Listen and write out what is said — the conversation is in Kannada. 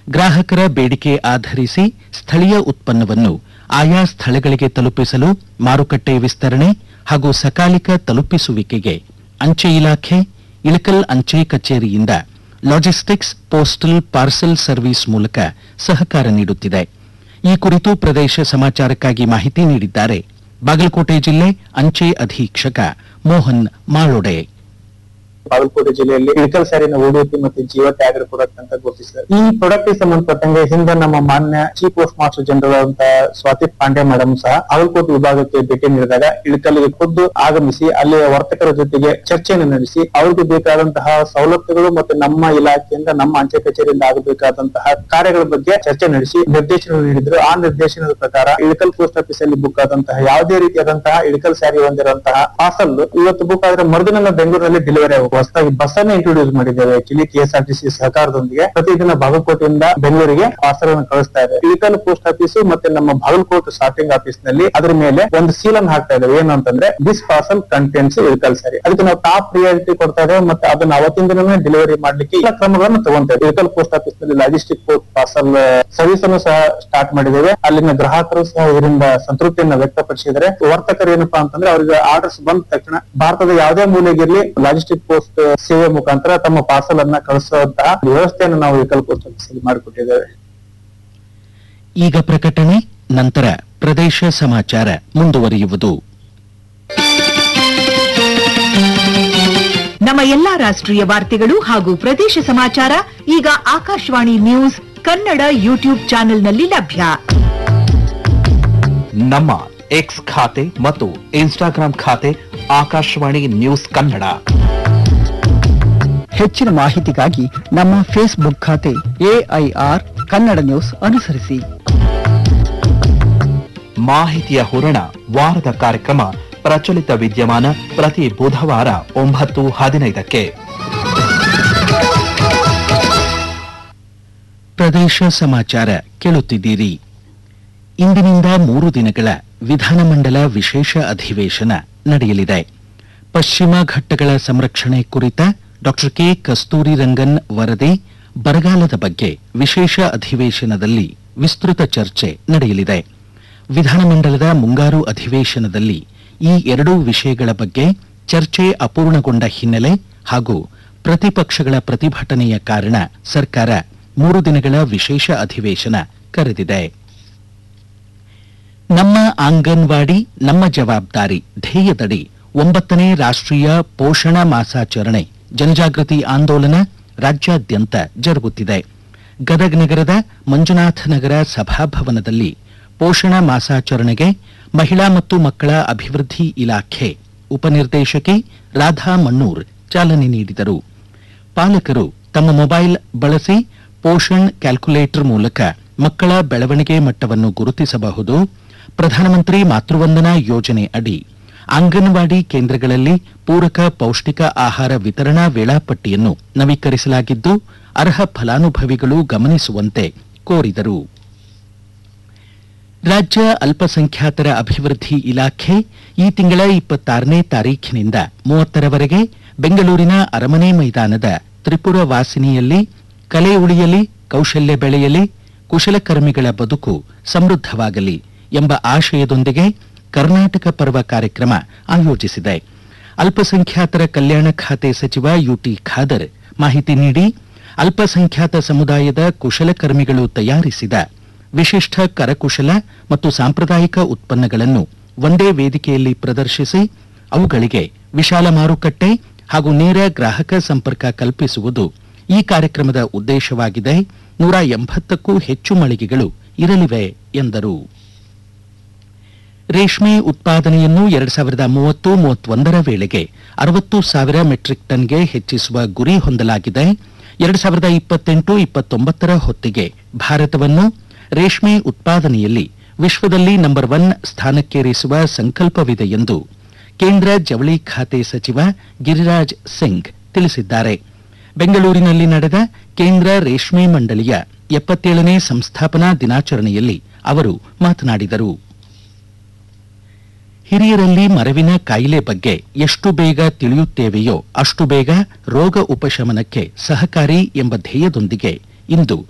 ಗ್ರಾಹಕರ ಬೇಡಿಕೆ ಆಧರಿಸಿ ಸ್ಥಳೀಯ ಉತ್ಪನ್ನವನ್ನು ಆಯಾ ಸ್ಥಳಗಳಿಗೆ ತಲುಪಿಸಲು ಮಾರುಕಟ್ಟೆ ವಿಸ್ತರಣೆ ಹಾಗೂ ಸಕಾಲಿಕ ತಲುಪಿಸುವಿಕೆಗೆ ಅಂಚೆ ಇಲಾಖೆ ಇಳಕಲ್ ಅಂಚೆ ಕಚೇರಿಯಿಂದ ಲಾಜಿಸ್ಟಿಕ್ಸ್ ಪೋಸ್ಟಲ್ ಪಾರ್ಸೆಲ್ ಸರ್ವಿಸ್ ಮೂಲಕ ಸಹಕಾರ ನೀಡುತ್ತಿದೆ ಈ ಕುರಿತು ಪ್ರದೇಶ ಸಮಾಚಾರಕ್ಕಾಗಿ ಮಾಹಿತಿ ನೀಡಿದ್ದಾರೆ ಬಾಗಲಕೋಟೆ ಜಿಲ್ಲೆ ಅಂಚೆ ಅಧೀಕ್ಷಕ ಮೋಹನ್ ಮಾಳೊಡೆ ಬಾಗಲಕೋಟೆ ಜಿಲ್ಲೆಯಲ್ಲಿ ಇಳಕಲ್ ಸಾರಿನ ಓಡಿಪಿ ಮತ್ತು ಜೀವ ಟ್ಯಾಗರ್ ಪ್ರಾಡಕ್ಟ್ ಅಂತ ಗುರುತಿಸಿದ್ದಾರೆ ಈ ಪ್ರಾಡಕ್ಟ್ ಸಂಬಂಧಪಟ್ಟಂಗೆ ಹಿಂದೆ ನಮ್ಮ ಮಾನ್ಯ ಚೀಫ್ ಪೋಸ್ಟ್ ಮಾಸ್ಟರ್ ಜನರಲ್ ಅಂತ ಸ್ವಾತಿ ಪಾಂಡೆ ಮೇಡಮ್ ಸಹ ಬಾಗಲಕೋಟೆ ವಿಭಾಗಕ್ಕೆ ಭೇಟಿ ನೀಡಿದಾಗ ಇಳಕಲ್ಗೆ ಖುದ್ದು ಆಗಮಿಸಿ ಅಲ್ಲಿಯ ವರ್ತಕರ ಜೊತೆಗೆ ಚರ್ಚೆಯನ್ನು ನಡೆಸಿ ಅವರಿಗೆ ಬೇಕಾದಂತಹ ಸವಲತ್ತುಗಳು ಮತ್ತು ನಮ್ಮ ಇಲಾಖೆಯಿಂದ ನಮ್ಮ ಅಂಚೆ ಕಚೇರಿಯಿಂದ ಆಗಬೇಕಾದಂತಹ ಕಾರ್ಯಗಳ ಬಗ್ಗೆ ಚರ್ಚೆ ನಡೆಸಿ ನಿರ್ದೇಶನ ನೀಡಿದ್ರು ಆ ನಿರ್ದೇಶನದ ಪ್ರಕಾರ ಇಳಕಲ್ ಪೋಸ್ಟ್ ಆಫೀಸ್ ಅಲ್ಲಿ ಬುಕ್ ಆದಂತಹ ಯಾವುದೇ ರೀತಿಯಾದಂತಹ ಇಳಕಲ್ ಸ್ಯಾರಿ ಹೊಂದಿರುವಂತಹ ಪಾರ್ಸಲ್ ಇವತ್ತು ಬುಕ್ ಆದ್ರೆ ಮರುದಿನ ಬೆಂಗಳೂರಲ್ಲಿ ಡೆಲಿವರಿ ಆಗುತ್ತೆ ಹೊಸದಾಗಿ ಬಸ್ ಅನ್ನು ಇಂಟ್ರೊಡ್ಯೂಸ್ ಮಾಡಿದ್ದೇವೆ ಆಕ್ಚುಲಿ ಕೆಎಸ್ಆರ್ಟಿಸಿ ಸಹಕಾರದೊಂದಿಗೆ ಪ್ರತಿದಿನ ಬಾಗಲಕೋಟೆಯಿಂದ ಬೆಂಗಳೂರಿಗೆ ಪಾರ್ಸಲ್ ಅನ್ನು ಕಳಿಸ್ತಾ ಇದೆ ಇಳಕಲ್ ಪೋಸ್ಟ್ ಆಫೀಸ್ ಮತ್ತೆ ನಮ್ಮ ಬಾಗಲಕೋಟೆ ಸಾರ್ಟಿಂಗ್ ಆಫೀಸ್ ನಲ್ಲಿ ಅದ್ರ ಮೇಲೆ ಒಂದು ಸೀಲ್ ಅನ್ನು ಹಾಕ್ತಾ ಇದ್ದೇವೆ ಏನು ಅಂತಂದ್ರೆ this parcel contents Ilkal sari ಅದಕ್ಕೆ ನಾವು ಟಾಪ್ ಪ್ರಿಯಾರಿಟಿ ಕೊಡ್ತಾ ಇದ್ದೇವೆ ಮತ್ತೆ ಅದನ್ನ ಅವತ್ತಿನ ದಿನನೇ ಡೆಲಿವರಿ ಮಾಡ್ಲಿಕ್ಕೆ ಎಲ್ಲ ಕ್ರಮಗಳನ್ನು ತಗೊಂತಾ ಇದ್ದೇವೆ ಇಳಕಲ್ ಪೋಸ್ಟ್ ಆಫೀಸ್ ನಲ್ಲಿ ಲಾಜಿಸ್ಟಿಕ್ ಪೋಸ್ಟ್ ಪಾರ್ಸಲ್ ಸರ್ವಿಸ್ ಅನ್ನು ಸಹ ಸ್ಟಾರ್ಟ್ ಮಾಡಿದ್ದೇವೆ ಅಲ್ಲಿನ ಗ್ರಾಹಕರು ಸಹ ಇದರಿಂದ ಸಂತೃಪ್ತಿಯನ್ನ ವ್ಯಕ್ತಪಡಿಸಿದರೆ ವರ್ತಕರು ಏನಪ್ಪಾ ಅಂತಂದ್ರೆ ಅವರಿಗೆ ಆರ್ಡರ್ಸ್ ಬಂದ ತಕ್ಷಣ ಭಾರತದ ಯಾವುದೇ ಮೂಲೆಗಿರ್ಲಿ ಲಾಜಿಸ್ಟಿಕ್ ಪೋಸ್ಟ್ ಸೇವೆ ಮುಖಾಂತರ ತಮ್ಮ ಪಾರ್ಸಲ್ ಅನ್ನ ಕಳಿಸುವಂತಹ ವ್ಯವಸ್ಥೆಯನ್ನು ನಾವು ಇಳಕಲ್ ಪೋಸ್ಟ್ ಆಫೀಸ್ ಅಲ್ಲಿ ಮಾಡಿಕೊಟ್ಟಿದ್ದೇವೆ ಈಗ ಪ್ರಕಟಣೆ ನಂತರ ಪ್ರದೇಶ ಸಮಾಚಾರ ಮುಂದುವರಿಯುವುದು ನಮ್ಮ ಎಲ್ಲಾ ರಾಷ್ಟ್ರೀಯ ವಾರ್ತೆಗಳು ಹಾಗೂ ಪ್ರದೇಶ ಸಮಾಚಾರ ಈಗ ಆಕಾಶವಾಣಿ ನ್ಯೂಸ್ ಕನ್ನಡ ಯೂಟ್ಯೂಬ್ ಚಾನೆಲ್ನಲ್ಲಿ ಲಭ್ಯ ನಮ್ಮ ಎಕ್ಸ್ ಖಾತೆ ಮತ್ತು ಇನ್ಸ್ಟಾಗ್ರಾಂ ಖಾತೆ ಆಕಾಶವಾಣಿ ನ್ಯೂಸ್ ಕನ್ನಡ ಹೆಚ್ಚಿನ ಮಾಹಿತಿಗಾಗಿ ನಮ್ಮ ಫೇಸ್ಬುಕ್ ಖಾತೆ ಎಐಆರ್ ಕನ್ನಡ ನ್ಯೂಸ್ ಅನುಸರಿಸಿ ಮಾಹಿತಿಯ ಹೂರಣ ವಾರದ ಕಾರ್ಯಕ್ರಮ ಪ್ರಚಲಿತ ವಿದ್ಯಮಾನ ಪ್ರತಿ ಬುಧವಾರ ಒಂಬತ್ತು ಹದಿನೈದಕ್ಕೆ ಪ್ರದೇಶ ಸಮಾಚಾರ ಕೇಳುತ್ತಿದ್ದೀರಿ ಇಂದಿನಿಂದ ಮೂರು ದಿನಗಳ ವಿಧಾನಮಂಡಲ ವಿಶೇಷ ಅಧಿವೇಶನ ನಡೆಯಲಿದೆ ಪಶ್ಚಿಮ ಘಟ್ಟಗಳ ಸಂರಕ್ಷಣೆ ಕುರಿತ ಡಾಕ್ಟರ್ ಕೆ ಕಸ್ತೂರಿ ರಂಗನ್ ವರದಿ ಬರಗಾಲದ ಬಗ್ಗೆ ವಿಶೇಷ ಅಧಿವೇಶನದಲ್ಲಿ ವಿಸ್ತೃತ ಚರ್ಚೆ ನಡೆಯಲಿದೆ ವಿಧಾನಮಂಡಲದ ಮುಂಗಾರು ಅಧಿವೇಶನದಲ್ಲಿ ಈ ಎರಡೂ ವಿಷಯಗಳ ಬಗ್ಗೆ ಚರ್ಚೆ ಅಪೂರ್ಣಗೊಂಡ ಹಿನ್ನೆಲೆ ಹಾಗೂ ಪ್ರತಿಪಕ್ಷಗಳ ಪ್ರತಿಭಟನೆಯ ಕಾರಣ ಸರ್ಕಾರ ಮೂರು ದಿನಗಳ ವಿಶೇಷ ಅಧಿವೇಶನ ಕರೆದಿದೆ ನಮ್ಮ ಆಂಗನ್ವಾಡಿ ನಮ್ಮ ಜವಾಬ್ದಾರಿ ಧ್ಯೇಯದಡಿ ಒಂಬತ್ತನೇ ರಾಷ್ಟ್ರೀಯ ಪೋಷಣ ಮಾಸಾಚರಣೆ ಜನಜಾಗೃತಿ ಆಂದೋಲನ ರಾಜ್ಯಾದ್ಯಂತ ಜರುಗುತ್ತಿದೆ ಗದಗ ನಗರದ ಮಂಜುನಾಥ ನಗರ ಸಭಾಭವನದಲ್ಲಿ ಪೋಷಣ ಮಾಸಾಚರಣೆಗೆ ಮಹಿಳಾ ಮತ್ತು ಮಕ್ಕಳ ಅಭಿವೃದ್ಧಿ ಇಲಾಖೆ ಉಪನಿರ್ದೇಶಕಿ ರಾಧಾ ಮಣ್ಣೂರ್ ಚಾಲನೆ ನೀಡಿದರು ಪಾಲಕರು ತಮ್ಮ ಮೊಬೈಲ್ ಬಳಸಿ ಪೋಷಣ್ ಕ್ಯಾಲ್ಕುಲೇಟರ್ ಮೂಲಕ ಮಕ್ಕಳ ಬೆಳವಣಿಗೆ ಮಟ್ಟವನ್ನು ಗುರುತಿಸಬಹುದು ಪ್ರಧಾನಮಂತ್ರಿ ಮಾತೃವಂದನಾ ಯೋಜನೆ ಅಡಿ ಅಂಗನವಾಡಿ ಕೇಂದ್ರಗಳಲ್ಲಿ ಪೂರಕ ಪೌಷ್ಟಿಕ ಆಹಾರ ವಿತರಣಾ ವೇಳಾಪಟ್ಟಿಯನ್ನು ನವೀಕರಿಸಲಾಗಿದ್ದು ಅರ್ಹ ಫಲಾನುಭವಿಗಳು ಗಮನಿಸುವಂತೆ ಕೋರಿದರು ರಾಜ್ಯ ಅಲ್ಪಸಂಖ್ಯಾತರ ಅಭಿವೃದ್ಧಿ ಇಲಾಖೆ ಈ ತಿಂಗಳ ಇಪ್ಪತ್ತಾರನೇ ತಾರೀಖಿನಿಂದ ಮೂವತ್ತರವರೆಗೆ ಬೆಂಗಳೂರಿನ ಅರಮನೆ ಮೈದಾನದ ತ್ರಿಪುರ ವಾಸಿನಿಯಲ್ಲಿ ಕಲೆ ಉಳಿಯಲಿ ಕೌಶಲ್ಯ ಬೆಳೆಯಲಿ ಕುಶಲಕರ್ಮಿಗಳ ಬದುಕು ಸಮೃದ್ಧವಾಗಲಿ ಎಂಬ ಆಶಯದೊಂದಿಗೆ ಕರ್ನಾಟಕ ಪರ್ವ ಕಾರ್ಯಕ್ರಮ ಆಯೋಜಿಸಿದೆ ಅಲ್ಪಸಂಖ್ಯಾತರ ಕಲ್ಯಾಣ ಖಾತೆ ಸಚಿವ ಯುಟಿ ಖಾದರ್ ಮಾಹಿತಿ ನೀಡಿ ಅಲ್ಪಸಂಖ್ಯಾತ ಸಮುದಾಯದ ಕುಶಲಕರ್ಮಿಗಳು ತಯಾರಿಸಿದ ವಿಶಿಷ್ಟ ಕರಕುಶಲ ಮತ್ತು ಸಾಂಪ್ರದಾಯಿಕ ಉತ್ಪನ್ನಗಳನ್ನು ಒಂದೇ ವೇದಿಕೆಯಲ್ಲಿ ಪ್ರದರ್ಶಿಸಿ ಅವುಗಳಿಗೆ ವಿಶಾಲ ಮಾರುಕಟ್ಟೆ ಹಾಗೂ ನೇರ ಗ್ರಾಹಕ ಸಂಪರ್ಕ ಕಲ್ಪಿಸುವುದು ಈ ಕಾರ್ಯಕ್ರಮದ ಉದ್ದೇಶವಾಗಿದೆ ನೂರ ಎಂಬತ್ತಕ್ಕೂ ಹೆಚ್ಚು ಮಳಿಗೆಗಳು ಇರಲಿವೆ ಎಂದರು ರೇಷ್ಮೆ ಉತ್ಪಾದನೆಯನ್ನು ಎರಡ್ ಸಾವಿರದ ಮೂವತ್ತು ಮೂವತ್ತೊಂದರ ವೇಳೆಗೆ ಅರವತ್ತು ಸಾವಿರ ಮೆಟ್ರಿಕ್ ಟನ್ಗೆ ಹೆಚ್ಚಿಸುವ ಗುರಿ ಹೊಂದಲಾಗಿದೆ ಎರಡ್ ಸಾವಿರದ ಇಪ್ಪತ್ತೆಂಟು ಇಪ್ಪತ್ತೊಂಬತ್ತರ ಹೊತ್ತಿಗೆ ಭಾರತವನ್ನು ರೇಷ್ಮೆ ಉತ್ಪಾದನೆಯಲ್ಲಿ ವಿಶ್ವದಲ್ಲಿ ನಂಬರ್ ಒನ್ ಸ್ಥಾನಕ್ಕೇರಿಸುವ ಸಂಕಲ್ಪವಿದೆ ಎಂದು ಕೇಂದ್ರ ಜವಳಿ ಖಾತೆ ಸಚಿವ ಗಿರಿರಾಜ್ ಸಿಂಗ್ ತಿಳಿಸಿದ್ದಾರೆ ಬೆಂಗಳೂರಿನಲ್ಲಿ ನಡೆದ ಕೇಂದ್ರ ರೇಷ್ಮೆ ಮಂಡಳಿಯ ಎಪ್ಪತ್ತೇಳನೇ ಸಂಸ್ಥಾಪನಾ ದಿನಾಚರಣೆಯಲ್ಲಿ ಅವರು ಮಾತನಾಡಿದರು ಹಿರಿಯರಲ್ಲಿ ಮರವಿನ ಕಾಯಿಲೆ ಬಗ್ಗೆ ಎಷ್ಟು ಬೇಗ ತಿಳಿಯುತ್ತೇವೆಯೋ ಅಷ್ಟು ಬೇಗ ರೋಗ ಉಪಶಮನಕ್ಕೆ ಸಹಕಾರಿ ಎಂಬ ಧ್ಯೇಯದೊಂದಿಗೆ ಇಂದು